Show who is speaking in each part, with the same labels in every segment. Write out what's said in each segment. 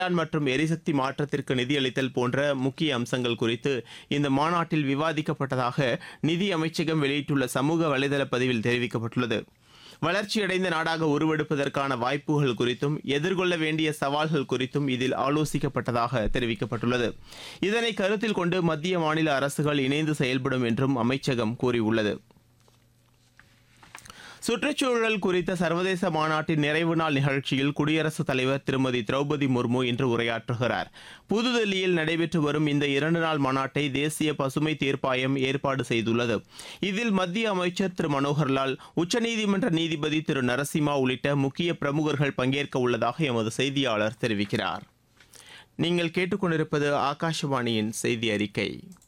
Speaker 1: வேளாண் மற்றும் எரிசக்தி மாற்றத்திற்கு நிதியளித்தல் போன்ற முக்கிய அம்சங்கள் குறித்து இந்த மாநாட்டில் விவாதிக்கப்பட்டதாக நிதி அமைச்சகம் வெளியிட்டுள்ள சமூக வலைதள பதிவில் தெரிவிக்கப்பட்டுள்ளது வளர்ச்சியடைந்த நாடாக உருவெடுப்பதற்கான வாய்ப்புகள் குறித்தும் எதிர்கொள்ள வேண்டிய சவால்கள் குறித்தும் இதில் ஆலோசிக்கப்பட்டதாக தெரிவிக்கப்பட்டுள்ளது இதனை கருத்தில் கொண்டு மத்திய மாநில அரசுகள் இணைந்து செயல்படும் என்றும் அமைச்சகம் கூறியுள்ளது சுற்றுச்சூழல் குறித்த சர்வதேச மாநாட்டின் நிறைவு நாள் நிகழ்ச்சியில் குடியரசுத் தலைவர் திருமதி திரௌபதி முர்மு இன்று உரையாற்றுகிறார் புதுதில்லியில் நடைபெற்று வரும் இந்த இரண்டு நாள் மாநாட்டை தேசிய பசுமை தீர்ப்பாயம் ஏற்பாடு செய்துள்ளது இதில் மத்திய அமைச்சர் திரு மனோகர்லால் உச்சநீதிமன்ற நீதிபதி திரு நரசிம்மா உள்ளிட்ட முக்கிய பிரமுகர்கள் பங்கேற்க உள்ளதாக எமது செய்தியாளர் தெரிவிக்கிறார் நீங்கள் கேட்டுக்கொண்டிருப்பது ஆகாஷவாணியின் செய்தி அறிக்கை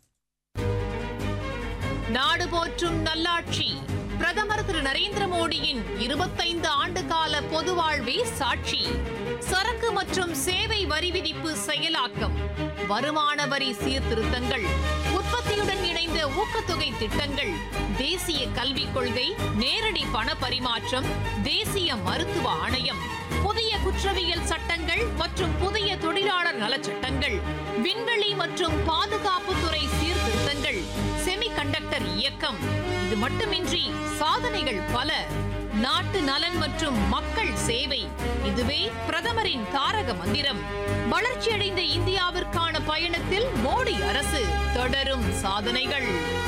Speaker 2: நாடு போற்றும் நல்லாட்சி பிரதமர் திரு நரேந்திர மோடியின் இருபத்தைந்து ஆண்டு கால பொது வாழ்வே சாட்சி சரக்கு மற்றும் சேவை வரி விதிப்பு செயலாக்கம் வருமான வரி சீர்திருத்தங்கள் உற்பத்தியுடன் இணைந்த ஊக்கத்தொகை திட்டங்கள் தேசிய கல்விக் கொள்கை நேரடி பண பரிமாற்றம் தேசிய மருத்துவ ஆணையம் புதிய குற்றவியல் சட்டங்கள் மற்றும் புதிய தொழிலாளர் நலச்சட்டங்கள் விண்வெளி மற்றும் பாதுகாப்புத்துறை சீர்திருத்தங்கள் செமிகண்டக்டர் இயக்கம் இது மட்டுமின்றி சாதனைகள் பல நாட்டு நலன் மற்றும் மக்கள் சேவை இதுவே பிரதமரின் தாரக மந்திரம் வளர்ச்சியடைந்த இந்தியாவிற்கான பயணத்தில் மோடி அரசு தொடரும் சாதனைகள்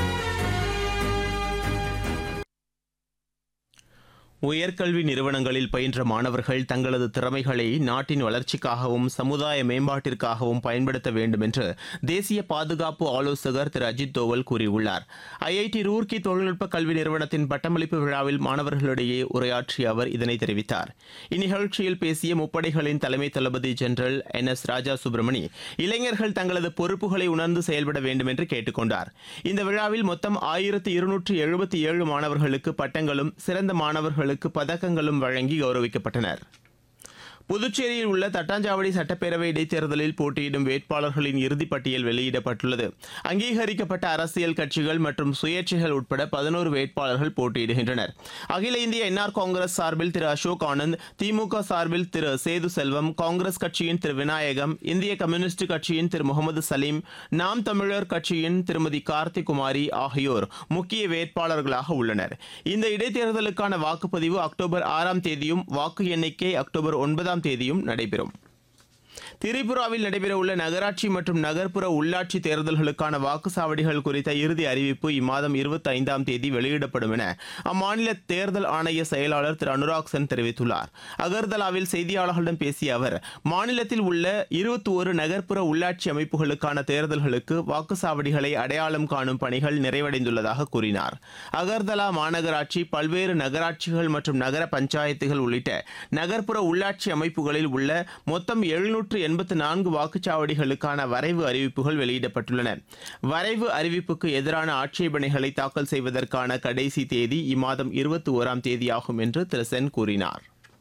Speaker 1: உயர்கல்வி நிறுவனங்களில் பயின்ற மாணவர்கள் தங்களது திறமைகளை நாட்டின் வளர்ச்சிக்காகவும் சமுதாய மேம்பாட்டிற்காகவும் பயன்படுத்த வேண்டும் என்று தேசிய பாதுகாப்பு ஆலோசகர் திரு அஜித் தோவல் கூறியுள்ளார் ஐஐடி ரூர்க்கி தொழில்நுட்ப கல்வி நிறுவனத்தின் பட்டமளிப்பு விழாவில் மாணவர்களிடையே உரையாற்றிய அவர் இதனை தெரிவித்தார் இந்நிகழ்ச்சியில் பேசிய முப்படைகளின் தலைமை தளபதி general N S Raja Subramani இளைஞர்கள் தங்களது பொறுப்புகளை உணர்ந்து செயல்பட வேண்டும் என்று கேட்டுக்கொண்டார் இந்த விழாவில் மொத்தம் ஆயிரத்தி இருநூற்று எழுபத்தி ஏழு மாணவர்களுக்கு பட்டங்களும் சிறந்த மாணவர்களுக்கு பதக்கங்களும் வழங்கி கௌரவிக்கப்பட்டனர் புதுச்சேரியில் உள்ள தட்டாஞ்சாவடி சட்டப்பேரவை இடைத்தேர்தலில் போட்டியிடும் வேட்பாளர்களின் இறுதிப் பட்டியல் வெளியிடப்பட்டுள்ளது அங்கீகரிக்கப்பட்ட அரசியல் கட்சிகள் மற்றும் சுயேட்சைகள் உட்பட பதினோரு வேட்பாளர்கள் போட்டியிடுகின்றனர் அகில இந்திய என்ஆர் காங்கிரஸ் சார்பில் திரு அசோக் ஆனந்த் திமுக சார்பில் திரு சேது செல்வம் காங்கிரஸ் கட்சியின் திரு விநாயகம் இந்திய கம்யூனிஸ்ட் கட்சியின் திரு முகமது சலீம் நாம் தமிழர் கட்சியின் திருமதி கார்த்திக் குமாரி ஆகியோர் முக்கிய வேட்பாளர்களாக உள்ளனர் இந்த இடைத்தேர்தலுக்கான வாக்குப்பதிவு அக்டோபர் ஆறாம் தேதியும் வாக்கு எண்ணிக்கை அக்டோபர் ஒன்பதாம் தேதியும் நடைபெறும் திரிபுராவில் நடைபெறவுள்ள நகராட்சி மற்றும் நகர்ப்புற உள்ளாட்சி தேர்தல்களுக்கான வாக்குச்சாவடிகள் குறித்த இறுதி அறிவிப்பு இம்மாதம் இருபத்தி ஐந்தாம் தேதி வெளியிடப்படும் என அம்மாநில தேர்தல் ஆணைய செயலாளர் திரு அனுராக் சென் தெரிவித்துள்ளார் அகர்தலாவில் செய்தியாளர்களிடம் பேசிய அவர் மாநிலத்தில் உள்ள இருபத்தி ஒரு நகர்ப்புற உள்ளாட்சி அமைப்புகளுக்கான தேர்தல்களுக்கு வாக்குச்சாவடிகளை அடையாளம் காணும் பணிகள் நிறைவடைந்துள்ளதாக கூறினார் அகர்தலா மாநகராட்சி பல்வேறு நகராட்சிகள் மற்றும் நகர பஞ்சாயத்துகள் உள்ளிட்ட நகர்ப்புற உள்ளாட்சி அமைப்புகளில் உள்ள மொத்தம் எழுநூற்று எண்பத்து நான்கு வாக்குச்சாவடிகளுக்கான வரைவு அறிவிப்புகள் வெளியிடப்பட்டுள்ளன வரைவு அறிவிப்புக்கு எதிரான ஆட்சேபனைகளை தாக்கல் செய்வதற்கான கடைசி தேதி இம்மாதம் இருபத்தி ஓராம் தேதியாகும் என்று திரு சென் கூறினார்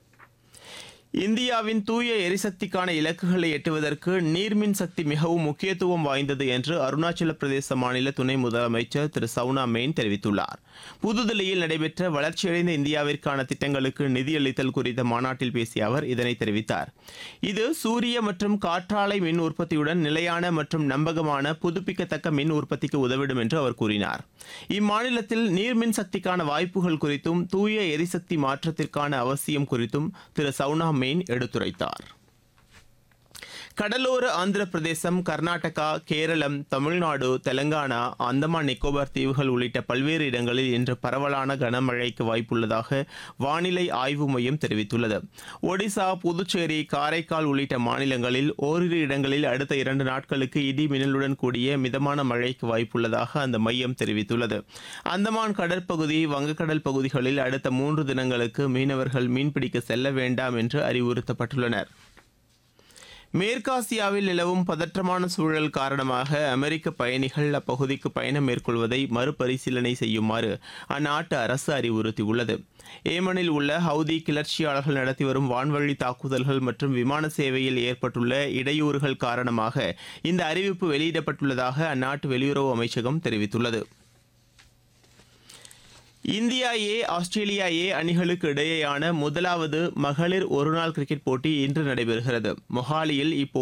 Speaker 1: இந்தியாவின் தூய எரிசக்திக்கான இலக்குகளை எட்டுவதற்கு நீர்மின் சக்தி மிகவும் முக்கியத்துவம் வாய்ந்தது என்று அருணாச்சல பிரதேச மாநில துணை முதலமைச்சர் திரு சவுனா மெயின் தெரிவித்துள்ளார் புதுதில்லியில் நடைபெற்ற வளர்ச்சியடைந்த இந்தியாவிற்கான திட்டங்களுக்கு நிதியளித்தல் குறித்த மாநாட்டில் பேசிய அவர் இதனை தெரிவித்தார் இது சூரிய மற்றும் காற்றாலை மின் உற்பத்தியுடன் நிலையான மற்றும் நம்பகமான புதுப்பிக்கத்தக்க மின் உற்பத்திக்கு உதவிடும் என்று அவர் கூறினார் இம்மாநிலத்தில் நீர்மின் சக்திக்கான வாய்ப்புகள் குறித்தும் தூய எரிசக்தி மாற்றத்திற்கான அவசியம் குறித்தும் திரு சவுனா மெயின் எடுத்துரைத்தார் கடலோர ஆந்திர பிரதேசம் கர்நாடகா கேரளம் தமிழ்நாடு தெலங்கானா அந்தமான் நிக்கோபார் தீவுகள் உள்ளிட்ட பல்வேறு இடங்களில் இன்று பரவலான கனமழைக்கு வாய்ப்புள்ளதாக வானிலை ஆய்வு மையம் தெரிவித்துள்ளது ஒடிசா புதுச்சேரி காரைக்கால் உள்ளிட்ட மாநிலங்களில் ஓரிரு இடங்களில் அடுத்த இரண்டு நாட்களுக்கு இடி மின்னலுடன் கூடிய மிதமான மழைக்கு வாய்ப்புள்ளதாக அந்த மையம் தெரிவித்துள்ளது அந்தமான் கடற்பகுதி வங்கக்கடல் பகுதிகளில் அடுத்த மூன்று தினங்களுக்கு மீனவர்கள் மீன்பிடிக்க செல்ல வேண்டாம் என்று அறிவுறுத்தப்பட்டுள்ளனர் மேற்காசியாவில் நிலவும் பதற்றமான சூழல் காரணமாக அமெரிக்க பயணிகள் அப்பகுதிக்கு பயணம் மேற்கொள்வதை மறுபரிசீலனை செய்யுமாறு அந்நாட்டு அரசு அறிவுறுத்தியுள்ளது ஏமனில் உள்ள ஹவுதி கிளர்ச்சியாளர்கள் நடத்தி வரும் வான்வழி தாக்குதல்கள் மற்றும் விமான சேவையில் ஏற்பட்டுள்ள இடையூறுகள் காரணமாக இந்த அறிவிப்பு வெளியிடப்பட்டுள்ளதாக அந்நாட்டு வெளியுறவு அமைச்சகம் தெரிவித்துள்ளது இந்தியா ஏ ஆஸ்திரேலியா ஏ அணிகளுக்கு இடையேயான முதலாவது மகளிர் ஒருநாள் கிரிக்கெட் போட்டி இன்று நடைபெறுகிறது மொஹாலியில் இப்போ